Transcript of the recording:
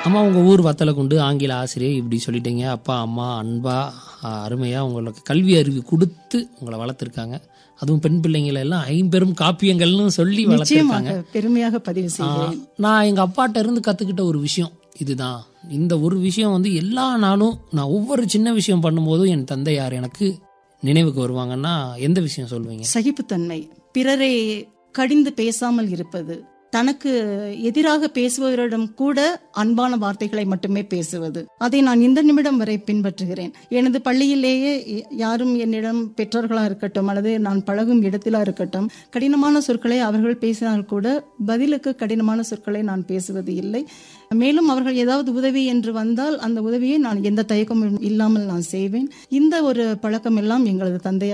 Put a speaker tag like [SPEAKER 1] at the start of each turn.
[SPEAKER 1] அம்மா உங்க ஊர் வத்தலை கொண்டு ஆங்கில ஆசிரியர் இப்படி சொல்லிட்டீங்க அப்பா அம்மா அன்பா ஆஹ், அருமையா உங்களுக்கு கல்வி அறிவு கொடுத்து உங்களை வளர்த்துருக்காங்க அதுவும் பெண் பிள்ளைங்களை எல்லாம் ஐம்பெரும் காப்பியங்கள்னு சொல்லி வளர்த்துருக்காங்க
[SPEAKER 2] நிச்சயமாக பெருமையாக பதிவு செய்கிறேன்
[SPEAKER 1] நான் எங்க அப்பாட்ட இருந்து கத்துக்கிட்ட ஒரு விஷயம் இதுதான் இந்த ஒரு விஷயம் வந்து எல்லா நாளும் நான் ஒவ்வொரு சின்ன விஷயம் பண்ணும்போதும் என் தந்தையார் எனக்கு நினைவுக்கு வருவாங்கன்னா எந்த விஷயம் சொல்லுவீங்க
[SPEAKER 2] சகிப்புத்தன்மை பிறரை கடிந்து பேசாமல் இருப்பது தனக்கு எதிராக பேசுபவரிடம் கூட அன்பான வார்த்தைகளை மட்டுமே பேசுவது அதை நான் இந்த நிமிடம் வரை பின்பற்றுகிறேன் எனது பள்ளியிலேயே யாரும் என்னிடம் பெற்றோர்களா இருக்கட்டும் அல்லது நான் பழகும் இடத்திலா இருக்கட்டும் கடினமான சொற்களை அவர்கள் பேசினால் கூட பதிலுக்கு கடினமான சொற்களை நான் பேசுவது இல்லை மேலும் அவர்கள் ஏதாவது உதவி என்று வந்தால் அந்த உதவியை நான் எந்த தயக்கமும் இல்லாமல் நான் செய்வேன் இந்த ஒரு பழக்கம் எல்லாம் எங்களது தந்தையார்